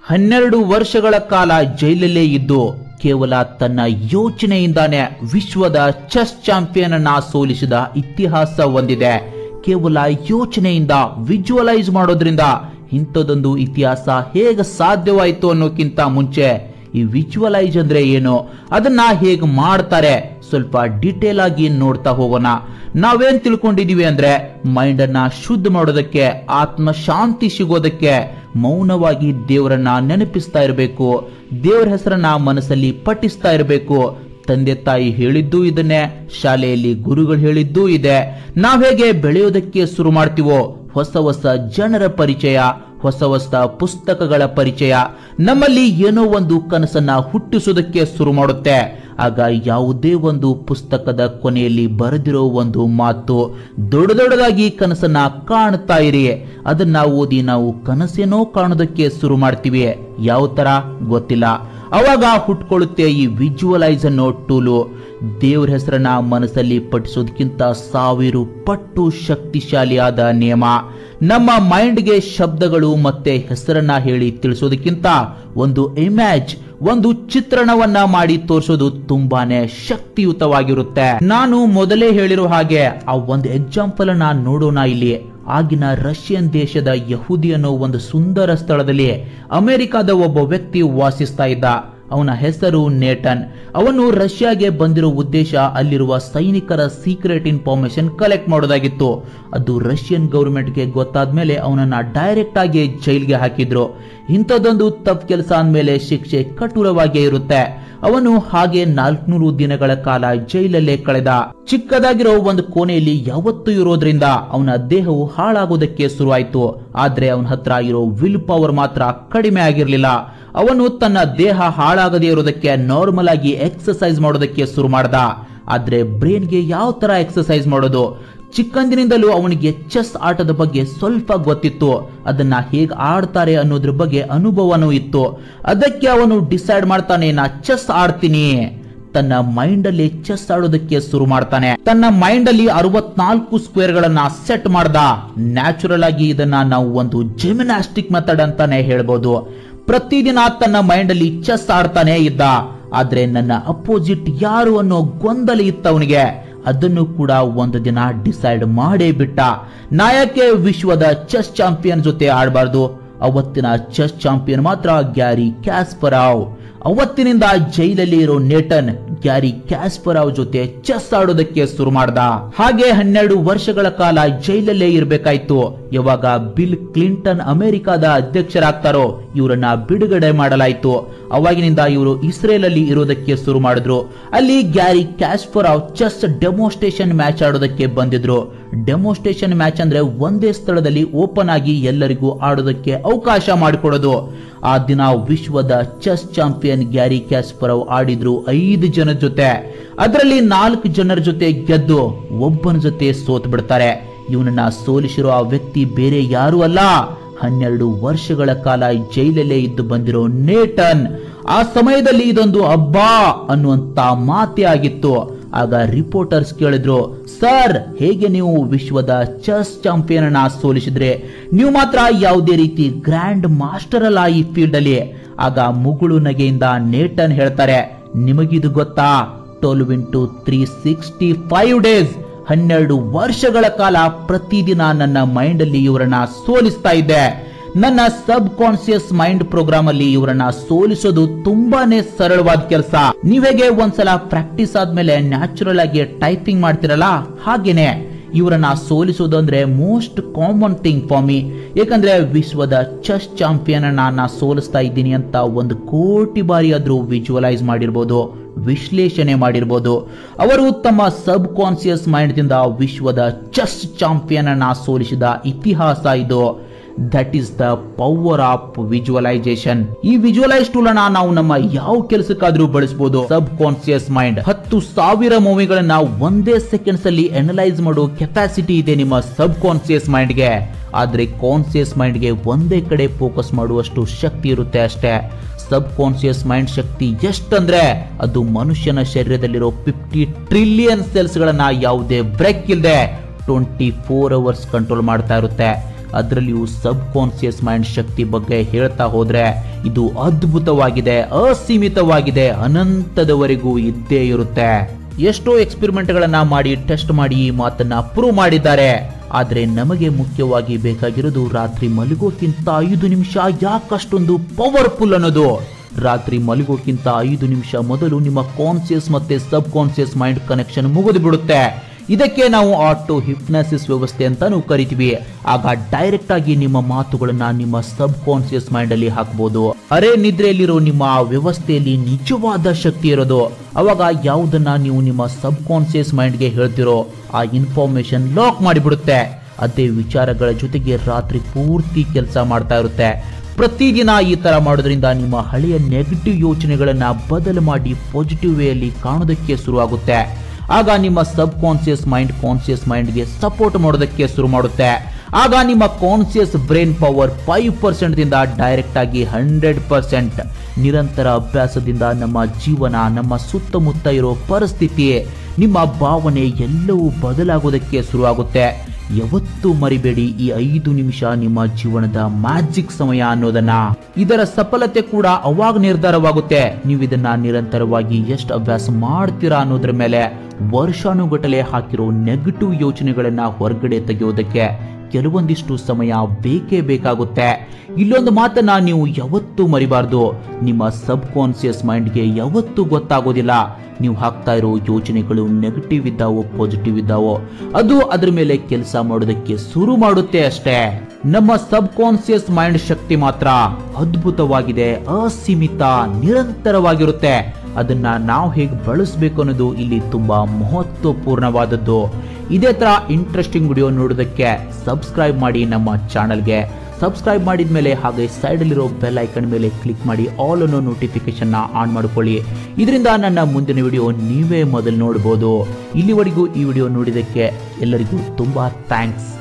ಹನ್ನೆರಡು ವರ್ಷಗಳ ಕಾಲ ಜೈಲಲ್ಲೇ ಇದ್ದು ಕೇವಲ ತನ್ನ ಯೋಚನೆಯಿಂದಾನೇ ವಿಶ್ವದ ಚೆಸ್ ಚಾಂಪಿಯನ್ ಅನ್ನ ಸೋಲಿಸಿದ ಇತಿಹಾಸ ಹೊಂದಿದೆ ಕೇವಲ ಯೋಚನೆಯಿಂದ ವಿಜುವಲೈಸ್ ಮಾಡೋದ್ರಿಂದ ಇಂಥದೊಂದು ಇತಿಹಾಸ ಹೇಗೆ ಸಾಧ್ಯವಾಯಿತು ಅನ್ನೋಕ್ಕಿಂತ ಮುಂಚೆ ಈ ವಿಜುವಲೈಸ್ ಅಂದ್ರೆ ಏನು ಅದನ್ನ ಹೇಗೆ ಮಾಡ್ತಾರೆ ಸ್ವಲ್ಪ ಡೀಟೇಲ್ ಆಗಿ ನೋಡ್ತಾ ಹೋಗೋಣ ನಾವೇನ್ ತಿಳ್ಕೊಂಡಿದೀವಿ ಅಂದ್ರೆ ಮೈಂಡ್ ಅನ್ನ ಶುದ್ಧ ಮಾಡೋದಕ್ಕೆ ಆತ್ಮ ಶಾಂತಿ ಸಿಗೋದಕ್ಕೆ ಮೌನವಾಗಿ ದೇವರನ್ನ ನೆನಪಿಸ್ತಾ ಇರಬೇಕು ದೇವರ ಹೆಸರನ್ನ ಮನಸ್ಸಲ್ಲಿ ಪಠಿಸ್ತಾ ಇರಬೇಕು ತಂದೆ ತಾಯಿ ಹೇಳಿದ್ದೂ ಇದನ್ನೇ ಶಾಲೆಯಲ್ಲಿ ಗುರುಗಳು ಹೇಳಿದ್ದೂ ಇದೆ ನಾವ್ ಹೇಗೆ ಬೆಳೆಯೋದಕ್ಕೆ ಶುರು ಮಾಡ್ತೀವೋ ಹೊಸ ಹೊಸ ಜನರ ಪರಿಚಯ ಹೊಸ ಹೊಸ ಪುಸ್ತಕಗಳ ಪರಿಚಯ ನಮ್ಮಲ್ಲಿ ಏನೋ ಒಂದು ಕನಸನ್ನ ಹುಟ್ಟಿಸೋದಕ್ಕೆ ಶುರು ಮಾಡುತ್ತೆ ಆಗ ಯಾವುದೇ ಒಂದು ಪುಸ್ತಕದ ಕೊನೆಯಲ್ಲಿ ಬರೆದಿರೋ ಒಂದು ಮಾತು ದೊಡ್ಡ ದೊಡ್ಡದಾಗಿ ಕನಸನ್ನ ಕಾಣ್ತಾ ಇರಿ ಅದನ್ನ ಓದಿ ನಾವು ಕನಸೇನೋ ಕಾಣೋದಕ್ಕೆ ಶುರು ಮಾಡ್ತೀವಿ ಯಾವ ತರ ಗೊತ್ತಿಲ್ಲ ಅವಾಗ ಹುಟ್ಕೊಳ್ಳುತ್ತೆ ಈ ವಿಜುವಲೈಸ್ ಅನ್ನೋ ಟೂಲು ದೇವ್ರ ಹೆಸರನ್ನ ಮನಸ್ಸಲ್ಲಿ ಪಠಿಸೋದಕ್ಕಿಂತ ಸಾವಿರ ಪಟ್ಟು ಶಕ್ತಿಶಾಲಿಯಾದ ನಿಯಮ ನಮ್ಮ ಮೈಂಡ್ಗೆ ಶಬ್ದಗಳು ಮತ್ತೆ ಹೆಸರನ್ನ ಹೇಳಿ ತಿಳಿಸೋದಕ್ಕಿಂತ ಒಂದು ಇಮೇಜ್ ಒಂದು ಚಿತ್ರಣವನ್ನ ಮಾಡಿ ತೋರಿಸೋದು ತುಂಬಾನೇ ಶಕ್ತಿಯುತವಾಗಿರುತ್ತೆ ನಾನು ಮೊದಲೇ ಹೇಳಿರೋ ಹಾಗೆ ಆ ಒಂದು ಎಕ್ಸಾಂಪಲ್ ಅನ್ನ ನೋಡೋಣ ಇಲ್ಲಿ ಆಗಿನ ರಷ್ಯನ್ ದೇಶದ ಯಹೂದಿ ಅನ್ನೋ ಒಂದು ಸುಂದರ ಸ್ಥಳದಲ್ಲಿ ಅಮೆರಿಕದ ಒಬ್ಬ ವ್ಯಕ್ತಿ ವಾಸಿಸ್ತಾ ಇದ್ದ ಅವನ ಹೆಸರು ನೇಟನ್ ಅವನು ರಷ್ಯಾಗೆ ಬಂದಿರೋ ಉದ್ದೇಶ ಅಲ್ಲಿರುವ ಸೈನಿಕರ ಸೀಕ್ರೆಟ್ ಇನ್ಫಾರ್ಮೇಶನ್ ಕಲೆಕ್ಟ್ ಮಾಡೋದಾಗಿತ್ತು ಅದು ರಷ್ಯನ್ ಗೌರ್ಮೆಂಟ್ಗೆ ಗೊತ್ತಾದ್ಮೇಲೆ ಅವನನ್ನ ಡೈರೆಕ್ಟ್ ಆಗಿ ಜೈಲ್ಗೆ ಹಾಕಿದ್ರು ಇಂಥದ್ದೊಂದು ತಪ್ಪು ಕೆಲಸ ಅಂದ್ಮೇಲೆ ಶಿಕ್ಷೆ ಕಠೋರವಾಗೇ ಇರುತ್ತೆ ಅವನು ಹಾಗೆ ನಾಲ್ಕುನೂರು ದಿನಗಳ ಕಾಲ ಜೈಲಲ್ಲೇ ಕಳೆದ ಚಿಕ್ಕದಾಗಿರೋ ಒಂದು ಕೋಣೆಯಲ್ಲಿ ಯಾವತ್ತೂ ಇರೋದ್ರಿಂದ ಅವನ ದೇಹವು ಹಾಳಾಗೋದಕ್ಕೆ ಶುರುವಾಯ್ತು ಆದ್ರೆ ಅವನ ಹತ್ರ ಇರೋ ವಿಲ್ ಪವರ್ ಮಾತ್ರ ಕಡಿಮೆ ಆಗಿರ್ಲಿಲ್ಲ ಅವನು ತನ್ನ ದೇಹ ಹಾಳಾಗದೇ ಇರೋದಕ್ಕೆ ನಾರ್ಮಲ್ ಆಗಿ ಎಕ್ಸರ್ಸೈಸ್ ಮಾಡೋದಕ್ಕೆ ಶುರು ಮಾಡ್ದ ಆದ್ರೆ ಬ್ರೇನ್ಗೆ ಯಾವ ತರ ಎಕ್ಸರ್ಸೈಸ್ ಮಾಡೋದು ಚಿಕ್ಕಂದಿನಿಂದಲೂ ಅವನಿಗೆ ಚೆಸ್ ಆಟದ ಬಗ್ಗೆ ಸ್ವಲ್ಪ ಗೊತ್ತಿತ್ತು ಅದನ್ನ ಹೇಗೆ ಆಡ್ತಾರೆ ಅನ್ನೋದ್ರ ಬಗ್ಗೆ ಅನುಭವನೂ ಇತ್ತು ಅದಕ್ಕೆ ಅವನು ಡಿಸೈಡ್ ಮಾಡ್ತಾನೆ ನಾ ಚೆಸ್ ಆಡ್ತೀನಿ ತನ್ನ ಮೈಂಡ್ ಅಲ್ಲಿ ಚೆಸ್ ಆಡೋದಕ್ಕೆ ಶುರು ಮಾಡ್ತಾನೆ ತನ್ನ ಮೈಂಡ್ ಅಲ್ಲಿ ಅರವತ್ನಾಲ್ಕು ಸ್ಕ್ವೇರ್ ಗಳನ್ನ ಸೆಟ್ ಮಾಡ್ದ ನ್ಯಾಚುರಲ್ ಆಗಿ ಇದನ್ನ ನಾವು ಒಂದು ಜಿಮ್ನಾಸ್ಟಿಕ್ ಮೆಥಡ್ ಅಂತಾನೆ ಹೇಳ್ಬೋದು ಪ್ರತಿದಿನ ತನ್ನ ಮೈಂಡ್ ಅಲ್ಲಿ ಚೆಸ್ ಆಡ್ತಾನೆ ಇದ್ದ ಆದ್ರೆ ನನ್ನ ಅಪೋಸಿಟ್ ಯಾರು ಅನ್ನೋ ಗೊಂದಲ ಇತ್ತು ಅವನಿಗೆ ಅದನ್ನು ಕೂಡ ಒಂದು ದಿನ ಡಿಸೈಡ್ ಮಾಡೇ ಬಿಟ್ಟ ನಾಯಕ್ಕೆ ವಿಶ್ವದ ಚೆಸ್ ಚಾಂಪಿಯನ್ ಜೊತೆ ಆಡಬಾರ್ದು ಅವತ್ತಿನ ಚೆಸ್ ಚಾಂಪಿಯನ್ ಮಾತ್ರ ಗ್ಯಾರಿ ಕ್ಯಾಸ್ಪರಾವ್ ಅವತ್ತಿನಿಂದ ಜೈಲಲ್ಲಿ ಇರೋ ನೇಟನ್ ಗ್ಯಾರಿ ಕ್ಯಾಸ್ಪರಾವ್ ಜೊತೆ ಚೆಸ್ ಆಡೋದಕ್ಕೆ ಶುರು ಮಾಡ್ದ ಹಾಗೆ ಹನ್ನೆರಡು ವರ್ಷಗಳ ಕಾಲ ಜೈಲಲ್ಲೇ ಇರಬೇಕಾಯ್ತು ಯಾವಾಗ ಬಿಲ್ ಕ್ಲಿಂಟನ್ ಅಮೆರಿಕಾದ ಅಧ್ಯಕ್ಷರಾಗ್ತಾರೋ ಇವರನ್ನ ಬಿಡುಗಡೆ ಮಾಡಲಾಯ್ತು ಅವಾಗಿನಿಂದ ಇವರು ಇಸ್ರೇಲ್ ಅಲ್ಲಿ ಇರೋದಕ್ಕೆ ಶುರು ಮಾಡಿದ್ರು ಅಲ್ಲಿ Garry Kasparov chess demonstration match ಆಡೋದಕ್ಕೆ ಬಂದಿದ್ರು ಡೆಮೋಸ್ಟ್ರೇಷನ್ ಮ್ಯಾಚ್ ಅಂದ್ರೆ ಒಂದೇ ಸ್ಥಳದಲ್ಲಿ ಓಪನ್ ಆಗಿ ಎಲ್ಲರಿಗೂ ಆಡೋದಕ್ಕೆ ಅವಕಾಶ ಮಾಡಿಕೊಡೋದು ಆ ದಿನ ವಿಶ್ವದ ಚೆಸ್ ಚಾಂಪಿಯನ್ ಗ್ಯಾರಿ ಕ್ಯಾಸ್ಪರವ್ ಆಡಿದ್ರು ಐದು ಜನ ಜೊತೆ ಅದರಲ್ಲಿ ನಾಲ್ಕು ಜನರ ಜೊತೆ ಗೆದ್ದು ಒಬ್ಬನ ಜೊತೆ ಸೋತ್ ಬಿಡ್ತಾರೆ ಇವನನ್ನ ಸೋಲಿಸಿರೋ ಆ ವ್ಯಕ್ತಿ ಬೇರೆ ಯಾರು ಅಲ್ಲ ಹನ್ನೆರಡು ವರ್ಷಗಳ ಕಾಲ ಜೈಲಲ್ಲೇ ಇದ್ದು ಬಂದಿರೋ ನೇಟನ್ ಆ ಸಮಯದಲ್ಲಿ ಇದೊಂದು ಹಬ್ಬಾ ಅನ್ನುವಂತ ಮಾತೇ ಆಗಿತ್ತು ಆಗ ರಿಪೋರ್ಟರ್ಸ್ ಕೇಳಿದ್ರು ಸರ್ ಹೇಗೆ ನೀವು ವಿಶ್ವದ ಚೆಸ್ ಚಾಂಪಿಯನ್ ಅನ್ನ ಸೋಲಿಸಿದ್ರೆ ನೀವು ಮಾತ್ರ ಯಾವುದೇ ರೀತಿ ಗ್ರ್ಯಾಂಡ್ ಮಾಸ್ಟರ್ ಅಲ್ಲ ಈ ಫೀಲ್ಡ್ ಅಲ್ಲಿ ಆಗ ಮುಗುಳು ನಗೆಯಿಂದ ನೇಟನ್ ಹೇಳ್ತಾರೆ ನಿಮಗಿದು ಗೊತ್ತಾ twelve into three sixty five days ಹನ್ನೆರಡು ವರ್ಷಗಳ ಕಾಲ ಪ್ರತಿದಿನ ನನ್ನ ಮೈಂಡ್ ಅಲ್ಲಿ ಇವರನ್ನ ಸೋಲಿಸ್ತಾ ಇದ್ದೆ ನನ್ನ ಸಬ್ ಕಾನ್ಸಿಯಸ್ ಮೈಂಡ್ ಪ್ರೋಗ್ರಾಮ್ ಅಲ್ಲಿ ಇವರನ್ನ ಸೋಲಿಸೋದು ತುಂಬಾನೇ ಸರಳವಾದ ಕೆಲಸ ನೀವ್ ಹೇಗೆ ಒಂದ್ಸಲ ಪ್ರಾಕ್ಟೀಸ್ ಆದ್ಮೇಲೆ ನ್ಯಾಚುರಲ್ ಆಗಿ ಟೈಪಿಂಗ್ ಮಾಡ್ತಿರಲ್ಲ ಹಾಗೇನೆ ಇವರನ್ನ ಸೋಲಿಸೋದು ಅಂದ್ರೆ most common thing for me ಯಾಕಂದ್ರೆ ವಿಶ್ವದ ಚೆಸ್ ಚಾಂಪಿಯನ್ ನಾ ಸೋಲಿಸ್ತಾ ಇದ್ದೀನಿ ಅಂತ ಒಂದು ಕೋಟಿ ಬಾರಿ ಆದ್ರೂ ವಿಜುವಲೈಸ್ ಮಾಡಿರ್ಬೋದು ವಿಶ್ಲೇಷಣೆ ಮಾಡಿರ್ಬೋದು ಅವರು ತಮ್ಮ ಸಬ್ ಕಾನ್ಸಿಯಸ್ ಮೈಂಡ್ ದಿಂದ ವಿಶ್ವದ ಚೆಸ್ ಚಾಂಪಿಯನ್ ಅನ್ನ ಸೋಲಿಸಿದ ಇತಿಹಾಸ ಇದು that is the power of visualization ಈ ವಿಜುವಲೈಸ್ ಟೂಲ್ ಅನ್ನ ನಾವು ನಮ್ಮ ಯಾವ ಕೆಲಸಕ್ಕಾದ್ರೂ ಬಳಸಬಹುದು ಸಬ್ ಕಾನ್ಸಿಯಸ್ ಮೈಂಡ್ ಹತ್ತು ಸಾವಿರ ಮೂವಿಗಳನ್ನ ಒಂದೇ ಸೆಕೆಂಡ್ಸ್ ಅಲ್ಲಿ ಅನಲೈಸ್ ಮಾಡೋ ಕೆಪಾಸಿಟಿ ಇದೆ ನಿಮ್ಮ ಸಬ್ ಕಾನ್ಸಿಯಸ್ ಮೈಂಡ್ಗೆ ಆದ್ರೆ ಕಾನ್ಸಿಯಸ್ ಮೈಂಡ್ಗೆ ಒಂದೇ ಕಡೆ ಫೋಕಸ್ ಮಾಡುವಷ್ಟು ಶಕ್ತಿ ಇರುತ್ತೆ ಅಷ್ಟೇ ಸಬ್ ಕಾನ್ಸಿಯಸ್ ಮೈಂಡ್ ಶಕ್ತಿ ಎಷ್ಟಂದ್ರೆ ಅದು ಮನುಷ್ಯನ ಶರೀರದಲ್ಲಿರೋ ಫಿಫ್ಟಿ ಟ್ರಿಲಿಯನ್ ಸೆಲ್ಸ್ ಗಳನ್ನ ಯಾವುದೇ ಬ್ರೇಕ್ ಇಲ್ಲದೆ ಟ್ವೆಂಟಿ ಫೋರ್ ಅವರ್ಸ್ ಕಂಟ್ರೋಲ್ ಮಾಡ್ತಾ ಇರುತ್ತೆ ಅದರಲ್ಲಿಯೂ ಸಬ್ ಕಾನ್ಸಿಯಸ್ ಮೈಂಡ್ ಶಕ್ತಿ ಬಗ್ಗೆ ಹೇಳ್ತಾ ಹೋದ್ರೆ ಇದು ಅದ್ಭುತವಾಗಿದೆ ಅಸೀಮಿತವಾಗಿದೆ ಅನಂತದವರೆಗೂ ಇದ್ದೇ ಇರುತ್ತೆ ಎಷ್ಟೋ ಎಕ್ಸ್ಪೆರಿಮೆಂಟ್ಗಳನ್ನ ಮಾಡಿ ಟೆಸ್ಟ್ ಮಾಡಿ ಈ ಮಾತನ್ನ ಪ್ರೂವ್ ಮಾಡಿದ್ದಾರೆ ಆದ್ರೆ ನಮಗೆ ಮುಖ್ಯವಾಗಿ ಬೇಕಾಗಿರೋದು ರಾತ್ರಿ ಮಲಗೋಕ್ಕಿಂತ ಐದು ನಿಮಿಷ ಯಾಕಷ್ಟೊಂದು ಪವರ್ಫುಲ್ ಅನ್ನೋದು ರಾತ್ರಿ ಮಲಗೋಕ್ಕಿಂತ ಐದು ನಿಮಿಷ ಮೊದಲು ನಿಮ್ಮ ಕಾನ್ಸಿಯಸ್ ಮತ್ತೆ ಸಬ್ ಕಾನ್ಸಿಯಸ್ ಮೈಂಡ್ ಕನೆಕ್ಷನ್ ಮುಗಿದು ಬಿಡುತ್ತೆ ಇದಕ್ಕೆ ನಾವು ಆಟೋ ಹಿಪ್ನಾಸಿಸ್ ವ್ಯವಸ್ಥೆ ಅಂತಾನು ಕರಿತೀವಿ ಆಗ ಡೈರೆಕ್ಟ್ ಆಗಿ ನಿಮ್ಮ ಮಾತುಗಳನ್ನ ನಿಮ್ಮ ಸಬ್ ಕಾನ್ಸಿಯಸ್ ಮೈಂಡ್ ಅಲ್ಲಿ ಹಾಕಬಹುದು ಅರೆ ನಿದ್ರೆಯಲ್ಲಿರೋ ನಿಮ್ಮ ವ್ಯವಸ್ಥೆಯಲ್ಲಿ ನಿಜವಾದ ಶಕ್ತಿ ಇರೋದು ಅವಾಗ ಯಾವುದನ್ನ ನೀವು ನಿಮ್ಮ ಸಬ್ ಕಾನ್ಸಿಯಸ್ ಮೈಂಡ್ಗೆ ಹೇಳ್ತಿರೋ ಆ ಇನ್ಫಾರ್ಮೇಶನ್ ಲಾಕ್ ಮಾಡಿಬಿಡುತ್ತೆ ಅದೇ ವಿಚಾರಗಳ ಜೊತೆಗೆ ರಾತ್ರಿ ಪೂರ್ತಿ ಕೆಲಸ ಮಾಡ್ತಾ ಇರುತ್ತೆ ಪ್ರತಿದಿನ ಈ ತರ ಮಾಡೋದ್ರಿಂದ ನಿಮ್ಮ ಹಳೆಯ ನೆಗೆಟಿವ್ ಯೋಚನೆಗಳನ್ನ ಬದಲು ಮಾಡಿ ಪಾಸಿಟಿವ್ ವೇಯಲ್ಲಿ ಕಾಣೋದಕ್ಕೆ ಶುರುವಾಗುತ್ತೆ ಆಗ ನಿಮ್ಮ ಸಬ್ ಕಾನ್ಸಿಯಸ್ ಮೈಂಡ್ ಕಾನ್ಸಿಯಸ್ ಮೈಂಡ್ಗೆ ಸಪೋರ್ಟ್ ಮಾಡೋದಕ್ಕೆ ಶುರು ಮಾಡುತ್ತೆ ಆಗ ನಿಮ್ಮ conscious brain power five percent ದಿಂದ ಡೈರೆಕ್ಟ್ ಆಗಿ ಹಂಡ್ರೆಡ್ ಪರ್ಸೆಂಟ್ ನಿರಂತರ ಅಭ್ಯಾಸದಿಂದ ನಮ್ಮ ಜೀವನ ನಮ್ಮ ಸುತ್ತಮುತ್ತ ಇರೋ ಪರಿಸ್ಥಿತಿ ನಿಮ್ಮ ಭಾವನೆ ಎಲ್ಲವೂ ಬದಲಾಗೋದಕ್ಕೆ ಶುರುವಾಗುತ್ತೆ ಯಾವತ್ತೂ ಮರಿಬೇಡಿ ಈ ಐದು ನಿಮಿಷ ನಿಮ್ಮ ಜೀವನದ ಮ್ಯಾಜಿಕ್ ಸಮಯ ಅನ್ನೋದನ್ನ ಇದರ ಸಫಲತೆ ಕೂಡ ಅವಾಗ ನಿರ್ಧಾರವಾಗುತ್ತೆ ನೀವು ಇದನ್ನ ನಿರಂತರವಾಗಿ ಎಷ್ಟು ಅಭ್ಯಾಸ ಮಾಡ್ತೀರಾ ಅನ್ನೋದ್ರ ಮೇಲೆ ವರ್ಷಾನುಗಟ್ಟಲೆ ಹಾಕಿರೋ ನೆಗೆಟಿವ್ ಯೋಚನೆಗಳನ್ನ ಹೊರಗಡೆ ತೆಗೆಯೋದಕ್ಕೆ ಕೆಲವೊಂದಿಷ್ಟು ಸಮಯ ಬೇಕೇ ಬೇಕಾಗುತ್ತೆ ಇಲ್ಲೊಂದು ಮಾತನ್ನ ನೀವು ಯಾವತ್ತೂ ಮರಿಬಾರ್ದು ನಿಮ್ಮ ಸಬ್ ಕಾನ್ಸಿಯಸ್ ಮೈಂಡ್ಗೆ ಯಾವತ್ತೂ ಗೊತ್ತಾಗೋದಿಲ್ಲ ನೀವು ಹಾಕ್ತಾ ಇರೋ ಯೋಚನೆಗಳು ನೆಗೆಟಿವ್ ಇದ್ದಾವೋ ಪಾಸಿಟಿವ್ ಇದ್ದಾವೋ ಅದು ಅದ್ರ ಮೇಲೆ ಕೆಲಸ ಮಾಡೋದಕ್ಕೆ ಶುರು ಮಾಡುತ್ತೆ ಅಷ್ಟೇ ನಮ್ಮ ಸಬ್ ಕಾನ್ಸಿಯಸ್ ಮೈಂಡ್ ಶಕ್ತಿ ಮಾತ್ರ ಅದ್ಭುತವಾಗಿದೆ ಅಸೀಮಿತ ನಿರಂತರವಾಗಿರುತ್ತೆ ಅದನ್ನ ನಾವು ಹೇಗೆ ಬಳಸಬೇಕು ಅನ್ನೋದು ಇಲ್ಲಿ ತುಂಬಾ ಮಹತ್ವಪೂರ್ಣವಾದದ್ದು ಇದೇ ತರ ಇಂಟ್ರೆಸ್ಟಿಂಗ್ ವಿಡಿಯೋ ನೋಡೋದಕ್ಕೆ ಸಬ್ಸ್ಕ್ರೈಬ್ ಮಾಡಿ ನಮ್ಮ ಚಾನಲ್ಗೆ ಸಬ್ಸ್ಕ್ರೈಬ್ ಮಾಡಿದ ಮೇಲೆ ಹಾಗೆ ಸೈಡಲ್ಲಿರೋ ಬೆಲ್ ಐಕನ್ ಮೇಲೆ ಕ್ಲಿಕ್ ಮಾಡಿ ಆಲ್ ಅನ್ನೋ ನೋಟಿಫಿಕೇಶನ್ನ ಆನ್ ಮಾಡ್ಕೊಳ್ಳಿ ಇದರಿಂದ ನನ್ನ ಮುಂದಿನ ವಿಡಿಯೋ ನೀವೇ ಮೊದಲು ನೋಡ್ಬೋದು ಇಲ್ಲಿವರೆಗೂ ಈ ವಿಡಿಯೋ ನೋಡಿದ್ದಕ್ಕೆ ಎಲ್ಲರಿಗೂ ತುಂಬ ಥ್ಯಾಂಕ್ಸ್